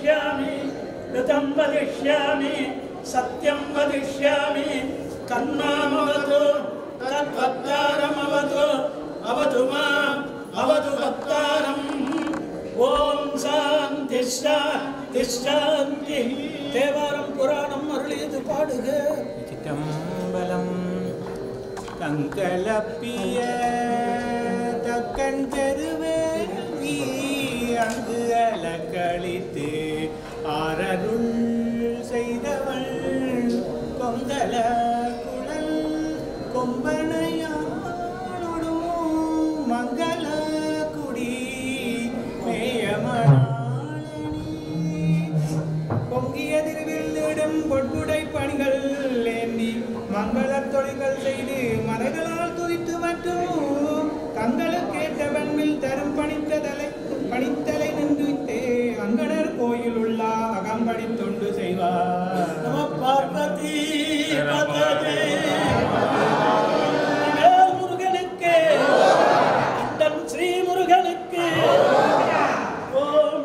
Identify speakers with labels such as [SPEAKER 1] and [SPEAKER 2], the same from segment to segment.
[SPEAKER 1] वदिष्यामि ऋतं वदिष्यामि सत्यं वदिष्यामि कन्नामवतु तद्वक्तारमवतु अवतु माम् अवतु वक्तारम् ॐ शान्ति शान्ति शान्ति தேவாரம் புராணம் அருளியது பாடுக
[SPEAKER 2] சிற்றம்பலம் கங்கலப்பிய தக்கன் தெருவேவி அங்கு அலக்களித்து ஆரருள் செய்தவள் கொங்கல குழல் கொம்பனையானோடும் மங்கள குடி மேயமணி பொங்கிய திருவில்லிடும் பொட்டுடை பணிகள் ஏந்தி மங்கள தொழில்கள் செய்து மலைகளால் துதித்து மற்றும் தங்களுக்கு ஏற்ற வெண்மில் தரும் பணித்ததலை பணித்தலை நின்றுட்டே அங்கனர் கோயில் உள்ள அகம்படி தொண்டு செய்வார்
[SPEAKER 1] நம பார்வதி பதவே வேல் முருகனுக்கு அண்டன் ஸ்ரீ முருகனுக்கு ஓம்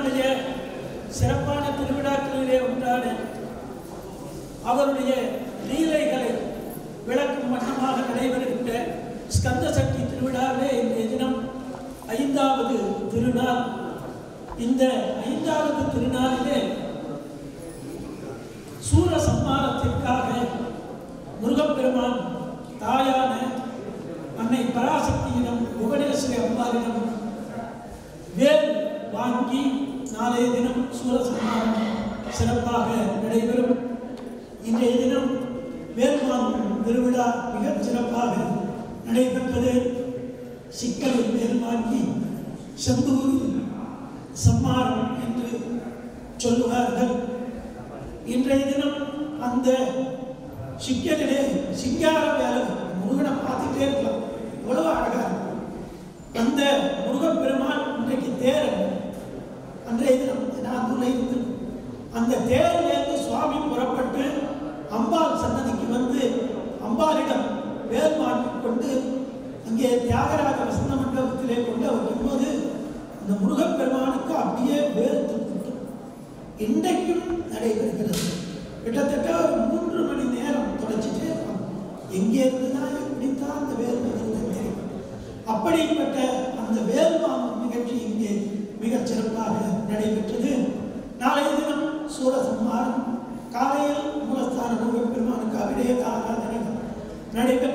[SPEAKER 1] பெருமானுடைய சிறப்பான திருவிழாக்களிலே ஒன்றான அவருடைய லீலைகளை விளக்கும் வண்ணமாக நடைபெறுகின்ற ஸ்கந்த சக்தி திருவிழாவிலே இன்றைய தினம் ஐந்தாவது திருநாள் இந்த ஐந்தாவது திருநாளிலே சூர சம்மானத்திற்காக முருகப்பெருமான் தாயான அன்னை பராசக்தியிடம் புவனேஸ்வரி அம்பாளிடம் வேல் வாங்கி நாளைய தினம் சூரசம்மானம் சிறப்பாக நடைபெறும் இன்றைய தினம் வேல் வாங்கும் திருவிழா மிகச் சிறப்பாக நடைபெற்றது சிக்கலில் வேல் வாங்கி செந்தூரில் சம்மானம் என்று சொல்லுவார்கள் இன்றைய தினம் அந்த சிக்கலிலே சிங்கார வேலை முருகனை பார்த்துட்டே இருக்கலாம் எவ்வளவு அழகா இருக்கும் அந்த முருகப் பெருமான் இன்றைக்கு தேரன் அன்றைய தினம் நான் துணை இருந்து அந்த தேரிலிருந்து சுவாமி புறப்பட்டு அம்பாள் சன்னதிக்கு வந்து அம்பாளிடம் வேல் மாட்டிக் கொண்டு அங்கே தியாகராஜ வசந்த மண்டபத்திலே கொண்டு வைக்கும்போது அந்த முருகப் பெருமானுக்கு அப்படியே வேர்த்து கொண்டு இன்றைக்கும் நடைபெறுகிறது கிட்டத்தட்ட ஒரு மூன்று மணி நேரம் தொலைச்சிட்டே இருப்பாங்க எங்கே இருந்துதான் எப்படித்தான் அந்த வேல் வருகிறது தெரியும் அப்படிப்பட்ட அந்த வேல் வாங்கும் நிகழ்ச்சி இங்கே மிகச் சிறப்பாக நடைபெற்றது நாளைய தினம் சூரசம்ஹாரம் காலையில் மூலஸ்தான முருகப் பெருமானுக்கு அபிடேக ஆராதனைகள் நடைபெற